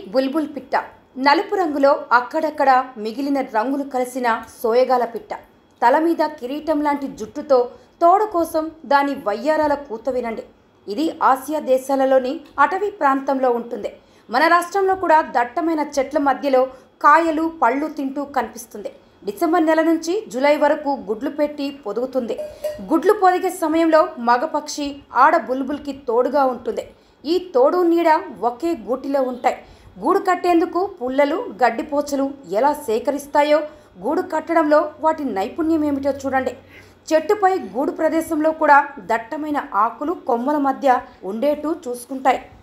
బుల్బుల్ పిట్ట నలుపు రంగులో అక్కడక్కడ మిగిలిన రంగులు కలిసిన సోయగాల పిట్ట తల మీద కిరీటం లాంటి జుట్టుతో తోడ కోసం దాని వయ్యారాల కూత వినండి ఇది ఆసియా దేశాలలోని అటవీ ప్రాంతంలో ఉంటుంది మన రాష్ట్రంలో కూడా దట్టమైన చెట్ల మధ్యలో కాయలు పళ్ళు తింటూ కనిపిస్తుంది డిసెంబర్ నెల నుంచి జూలై వరకు గుడ్లు పెట్టి పొదుగుతుంది గుడ్లు పొదిగే సమయంలో మగ పక్షి ఆడ బుల్బుల్కి తోడుగా ఉంటుంది ఈ తోడు నీడ ఒకే గూటిలో ఉంటాయి గూడు కట్టేందుకు పుల్లలు గడ్డిపోచలు ఎలా సేకరిస్తాయో గూడు కట్టడంలో వాటి నైపుణ్యం ఏమిటో చూడండి చెట్టుపై గూడు ప్రదేశంలో కూడా దట్టమైన ఆకులు కొమ్మల మధ్య ఉండేట్టు చూసుకుంటాయి